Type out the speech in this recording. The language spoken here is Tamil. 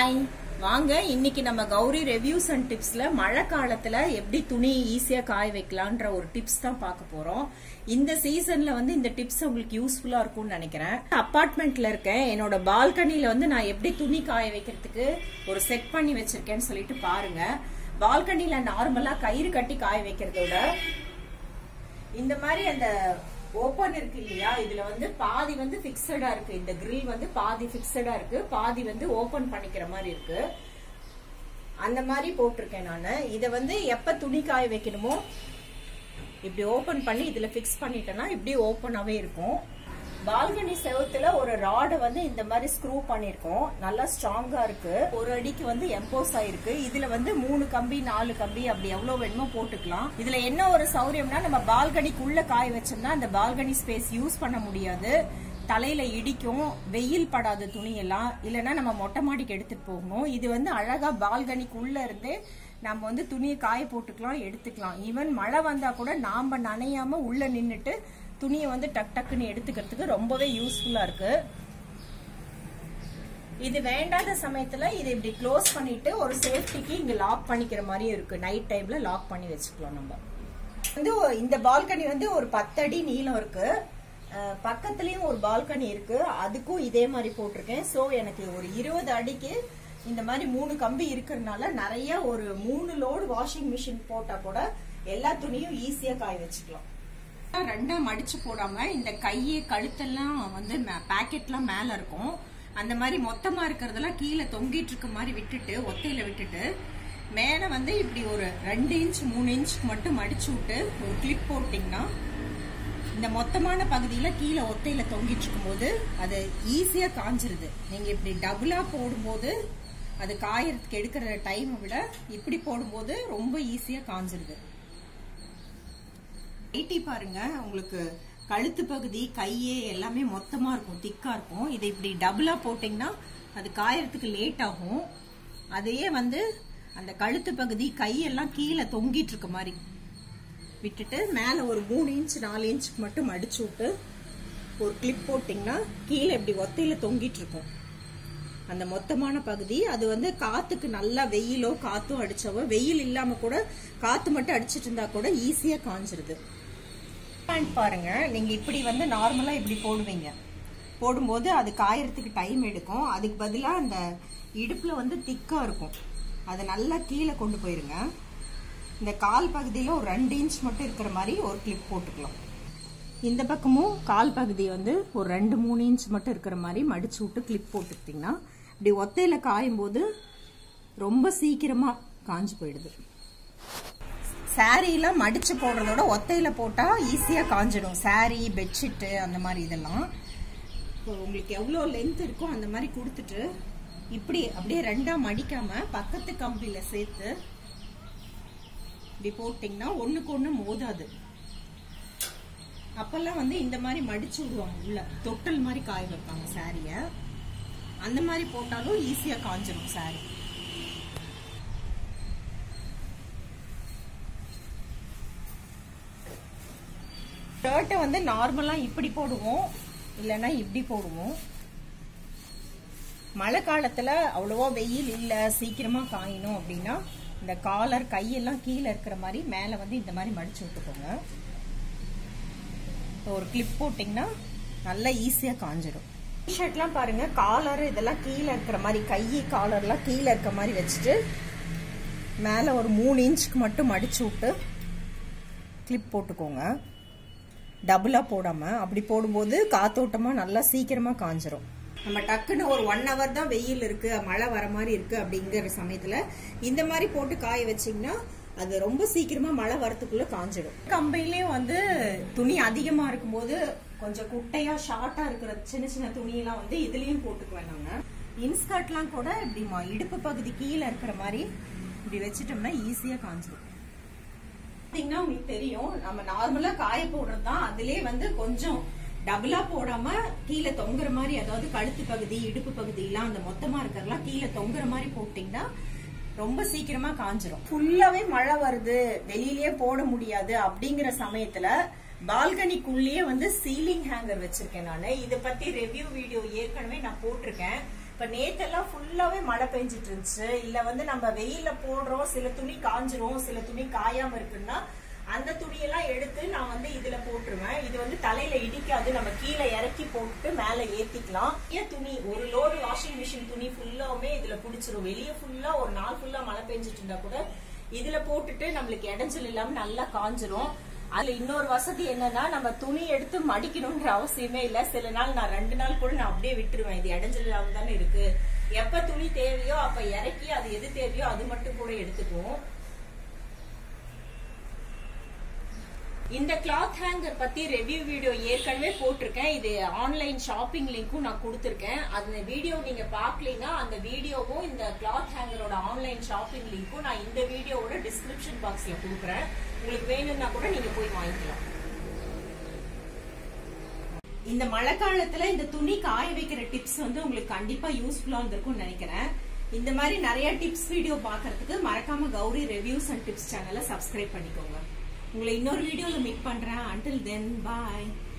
ஹாய் வாங்க இன்னைக்கு நம்ம கௌரி ரிவ்யூஸ் அண்ட் டிப்ஸ்ல மழை காலத்துல எப்படி துணி ஈஸியா காய வைக்கலான்ற ஒரு டிப்ஸ் தான் பார்க்க போறோம் இந்த சீசன்ல வந்து இந்த டிப்ஸ் உங்களுக்கு யூஸ்ஃபுல்லா இருக்கும்னு நினைக்கிறேன் அபார்ட்மெண்ட்ல இருக்கேன் என்னோட பால்கனில வந்து நான் எப்படி துணி காய வைக்கிறதுக்கு ஒரு செட் பண்ணி வச்சிருக்கேன்னு சொல்லிட்டு பாருங்க பால்கனில நார்மலா கயிறு கட்டி காய வைக்கிறதோட இந்த மாதிரி அந்த ஓபன் இருக்கு இல்லையா இதுல வந்து பாதி வந்து பிக்சடா இருக்கு இந்த grill வந்து பாதி பிக்சடா இருக்கு பாதி வந்து ஓபன் பண்ணிக்கிற மாதிரி இருக்கு அந்த மாதிரி போட்டிருக்கேன் நானு இத வந்து எப்ப துணி காய வைக்கணுமோ இப்படி ஓபன் பண்ணி இதுல பிக்ஸ் பண்ணிட்டேன்னா இப்படி ஓபனாவே இருக்கும் பால்கனி செவத்துல ஒரு ராடை வந்து இந்த மாதிரி ஸ்க்ரூ பண்ணிருக்கோம் நல்லா ஸ்ட்ராங்கா இருக்கு ஒரு அடிக்கு வந்து எம்போஸ் ஆயிருக்கு இதுல வந்து மூணு கம்பி நாலு கம்பி அப்படி எவ்வளவு வேணுமோ போட்டுக்கலாம் இதுல என்ன ஒரு சௌரியம்னா நம்ம பால்கனிக்குள்ள காய வச்சோம்னா அந்த பால்கனி ஸ்பேஸ் யூஸ் பண்ண முடியாது தலையில இடிக்கும் வெயில் படாத துணி எல்லாம் இல்லைன்னா நம்ம மொட்டை மாடிக்கு எடுத்துட்டு போகணும் இது வந்து அழகா பால்கனிக்குள்ள இருந்தே நம்ம வந்து துணியை காய போட்டுக்கலாம் எடுத்துக்கலாம் ஈவன் மழை வந்தா கூட நாம நனையாம உள்ள நின்னுட்டு துணியை வந்து டக் டக்குன்னு எடுத்துக்கிறதுக்கு ரொம்பவே யூஸ்ஃபுல்லா இருக்கு இது வேண்டாத சமயத்துல இதை இப்படி க்ளோஸ் பண்ணிட்டு ஒரு சேஃப்டிக்கு இங்க லாக் பண்ணிக்கிற மாதிரியும் இருக்கு நைட் டைம்ல லாக் பண்ணி வச்சுக்கலாம் நம்ம வந்து ஒ- இந்த பால்கனி வந்து ஒரு பத்தடி நீளம் இருக்கு அஹ், பக்கத்துலயும் ஒரு பால்கனி இருக்கு அதுக்கும் இதே மாதிரி போட்டிருக்கேன் சோ எனக்கு ஒரு இருபது அடிக்கு இந்த மாதிரி மூணு கம்பி இருக்கிறதுனால நிறைய ஒரு மூணு லோடு வாஷிங் மிஷின் போட்டா கூட எல்லா துணியும் ஈஸியா காய வச்சுக்கலாம் ரெண்டா மடிச்சு போடாம இந்த கையை கழுத்தெல்லாம் வந்து பாக்கெட்லாம் மேல இருக்கும் அந்த மாதிரி மொத்தமா இருக்கிறதெல்லாம் கீழே தொங்கிட்டு இருக்க மாதிரி விட்டுட்டு ஒத்தையில விட்டுட்டு மேல வந்து இப்படி ஒரு ரெண்டு இன்ச் மூணு இன்ச்சுக்கு மட்டும் மடிச்சு விட்டு ஒரு கிளிப் போட்டிங்கன்னா இந்த மொத்தமான பகுதியில கீழே ஒத்தையில தொங்கிட்டு இருக்கும்போது அது ஈஸியா காஞ்சிருது நீங்க இப்படி டபுளா போடும்போது அது காயறதுக்கு எடுக்கிற டைமை விட இப்படி போடும்போது ரொம்ப ஈஸியா காஞ்சிருது ஐடி பாருங்க உங்களுக்கு கழுத்து பகுதி கையே எல்லாமே மொத்தமா இருக்கும் திக்கா இருக்கும் இதை இப்படி டபுளா போட்டீங்கன்னா அது காயறதுக்கு லேட் ஆகும் அதையே வந்து அந்த கழுத்து பகுதி கையெல்லாம் கீழே தொங்கிட்டு இருக்க மாதிரி விட்டுட்டு மேல ஒரு மூணு இன்ச் நாலு இன்ச்சுக்கு மட்டும் மடிச்சு விட்டு ஒரு கிளிப் போட்டிங்கன்னா கீழே இப்படி ஒத்தையில தொங்கிட்டு இருக்கும் அந்த மொத்தமான பகுதி அது வந்து காத்துக்கு நல்லா வெயிலோ காத்தோ அடிச்சவோ வெயில் இல்லாம கூட காத்து மட்டும் அடிச்சிட்டு இருந்தா கூட ஈஸியா காஞ்சிருது பேண்ட் பாருங்க நீங்க இப்படி வந்து நார்மலா இப்படி போடுவீங்க போடும்போது அது காயறதுக்கு டைம் எடுக்கும் அதுக்கு பதிலா அந்த இடுப்புல வந்து திக்கா இருக்கும் அதை நல்லா கீழே கொண்டு போயிருங்க இந்த கால் பகுதியில ஒரு ரெண்டு இன்ச் மட்டும் இருக்கிற மாதிரி ஒரு கிளிப் போட்டுக்கலாம் இந்த பக்கமும் கால் பகுதி வந்து ஒரு ரெண்டு மூணு இன்ச் மட்டும் இருக்கிற மாதிரி மடிச்சு விட்டு கிளிப் போட்டுக்கிட்டிங்கன்னா இப்படி ஒத்தையில காயும் போது ரொம்ப சீக்கிரமா காஞ்சு போயிடுது சாரீல மடிச்சு போடுறதோட ஒத்தையில போட்டா ஈஸியா காஞ்சிடும் சாரீ பெட்ஷீட்டு அந்த மாதிரி இதெல்லாம் இப்போ உங்களுக்கு எவ்வளோ லென்த் இருக்கோ அந்த மாதிரி கொடுத்துட்டு இப்படி அப்படியே ரெண்டா மடிக்காம பக்கத்து கம்பியில சேர்த்து இப்படி போட்டிங்கன்னா ஒண்ணுக்கு ஒண்ணு மோதாது அப்பெல்லாம் வந்து இந்த மாதிரி மடிச்சு விடுவாங்க உள்ள தொட்டல் மாதிரி காய வைப்பாங்க சாரிய அந்த மாதிரி போட்டாலும் ஈஸியா காஞ்சிரும் சாரி ஷர்ட்டை வந்து நார்மலா இப்படி போடுவோம் இல்லைன்னா இப்படி போடுவோம் மழை காலத்துல அவ்வளவா வெயில் இல்ல சீக்கிரமா காயணும் அப்படின்னா இந்த காலர் கையெல்லாம் கீழே இருக்கிற மாதிரி மேல வந்து இந்த மாதிரி மடிச்சு விட்டுக்கோங்க இப்போ ஒரு கிளிப் போட்டிங்கன்னா நல்லா ஈஸியா காஞ்சிடும் ஷர்ட்லாம் பாருங்க காலர் இதெல்லாம் கீழே இருக்கிற மாதிரி கை காலர்லாம் கீழே இருக்க மாதிரி வச்சுட்டு மேலே ஒரு மூணு இன்ச்சுக்கு மட்டும் மடிச்சு விட்டு கிளிப் போட்டுக்கோங்க டபுளா போடாம அப்படி போடும்போது காத்தோட்டமா நல்லா சீக்கிரமா காஞ்சிரும் நம்ம டக்குன்னு ஒரு ஒன் ஹவர் தான் வெயில் இருக்கு மழை வர மாதிரி இருக்கு அப்படிங்கிற சமயத்துல இந்த மாதிரி போட்டு காய வச்சீங்கன்னா அது ரொம்ப சீக்கிரமா மழை வரத்துக்குள்ள காஞ்சிடும் கம்பையிலயும் வந்து துணி அதிகமா இருக்கும்போது கொஞ்சம் குட்டையா ஷார்ட்டா இருக்கிற சின்ன சின்ன துணியெல்லாம் வந்து இதுலயும் போட்டுக்குவேன் நாங்க இன்ஸ்கர்ட்லாம் கூட இப்படி ம- இடுப்பு பகுதி கீழே இருக்கிற மாதிரி இப்படி வச்சிட்டோம்னா ஈஸியா காஞ்சிடும் பாத்தீங்கன்னா உங்களுக்கு தெரியும் நம்ம நார்மலா காய போடுறது தான் அதுலயே வந்து கொஞ்சம் டபுளா போடாம கீழே தொங்குற மாதிரி அதாவது கழுத்து பகுதி இடுப்பு பகுதி எல்லாம் அந்த மொத்தமா இருக்கிறதெல்லாம் கீழே தொங்குற மாதிரி போட்டீங்கன்னா ரொம்ப சீக்கிரமா காஞ்சிரும் ஃபுல்லாவே மழை வருது வெளியிலயே போட முடியாது அப்படிங்கிற சமயத்துல பால்கனிக்குள்ளேயே வந்து சீலிங் ஹேங்கர் வச்சிருக்கேன் நானு இத பத்தி ரிவ்யூ வீடியோ ஏற்கனவே நான் போட்டிருக்கேன் இப்ப நேத்தெல்லாம் ஃபுல்லாவே மழை பெஞ்சிட்டு இருந்துச்சு இல்ல வந்து நம்ம வெயில்ல போடுறோம் சில துணி காஞ்சிரும் சில துணி காயாம இருக்குன்னா அந்த துணியெல்லாம் எடுத்து நான் வந்து இதுல போட்டுருவேன் இது வந்து தலையில இடிக்காது நம்ம கீழே இறக்கி போட்டு மேல ஏத்திக்கலாம் ஏன் துணி ஒரு லோடு வாஷிங் மிஷின் துணி ஃபுல்லாவுமே இதுல புடிச்சிரும் வெளியே ஃபுல்லா ஒரு நாள் ஃபுல்லா மழை பெஞ்சிட்டு இருந்தா கூட இதுல போட்டுட்டு நம்மளுக்கு இடைஞ்சல் இல்லாம நல்லா காஞ்சிரும் அதுல இன்னொரு வசதி என்னன்னா நம்ம துணி எடுத்து மடிக்கணும்ன்ற அவசியமே இல்ல சில நாள் நான் ரெண்டு நாள் கூட நான் அப்படியே விட்டுருவேன் இது இடைஞ்சல் இல்லாம தானே இருக்கு எப்ப துணி தேவையோ அப்ப இறக்கி அது எது தேவையோ அது மட்டும் கூட எடுத்துக்குவோம் இந்த கிளாத் ஹேங்கர் பத்தி ரிவ்யூ வீடியோ ஏற்கனவே போட்டிருக்கேன் இது ஆன்லைன் ஷாப்பிங் லிங்க்கும் நான் கொடுத்துருக்கேன் அந்த வீடியோ நீங்க பாக்கலீங்கன்னா அந்த வீடியோவும் இந்த கிளாத் ஹேங்கரோட ஆன்லைன் ஷாப்பிங் லிங்க்கும் நான் இந்த வீடியோவோட டிஸ்கிரிப்ஷன் பாக்ஸ்ல கொடுக்குறேன் உங்களுக்கு வேணும்னா கூட நீங்க போய் வாங்கிக்கலாம் இந்த மழை காலத்துல இந்த துணி காய வைக்கிற டிப்ஸ் வந்து உங்களுக்கு கண்டிப்பா யூஸ்ஃபுல்லா இருந்திருக்கும்னு நினைக்கிறேன் இந்த மாதிரி நிறைய டிப்ஸ் வீடியோ பாக்குறதுக்கு மறக்காம கௌரி ரிவ்யூஸ் அண்ட் டிப்ஸ் சேனலை சப்ஸ்கிரைப் பண்ணிக்கோங்க உங்களை இன்னொரு வீடியோல மீட் பண்றேன் அண்டில் தென் பாய்